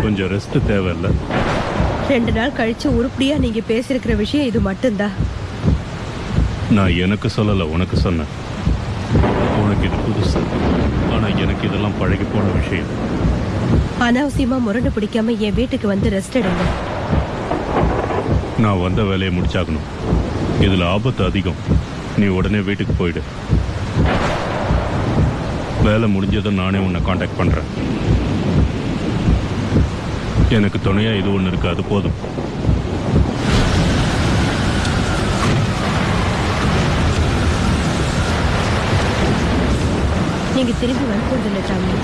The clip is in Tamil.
கொஞ்சம் ரெஸ்ட் தேவையில்ல ரெண்டு நாள் கழிச்சு உருப்படியா நீங்க பேசியிருக்கிற விஷயம் இது மட்டும்தான் நான் எனக்கு சொல்லல உனக்கு சொன்னேன் உனக்கு இது புதுசு ஆனா எனக்கு இதெல்லாம் பழகி போன விஷயம் அனாவசியமா முரண்டு பிடிக்காம என் வீட்டுக்கு வந்து ரெஸ்ட் எடுங்க நான் வந்த வேலையை முடிச்சாகணும் இதுல ஆபத்து அதிகம் நீ உடனே வீட்டுக்கு போயிடு வேலை முடிஞ்சதும் நானே உன்னை காண்டாக்ட் பண்றேன் எனக்கு துணையா இது ஒன்று இருக்கு அது போதும் நீங்க திரும்பி வரப்போறது இல்லை சாமி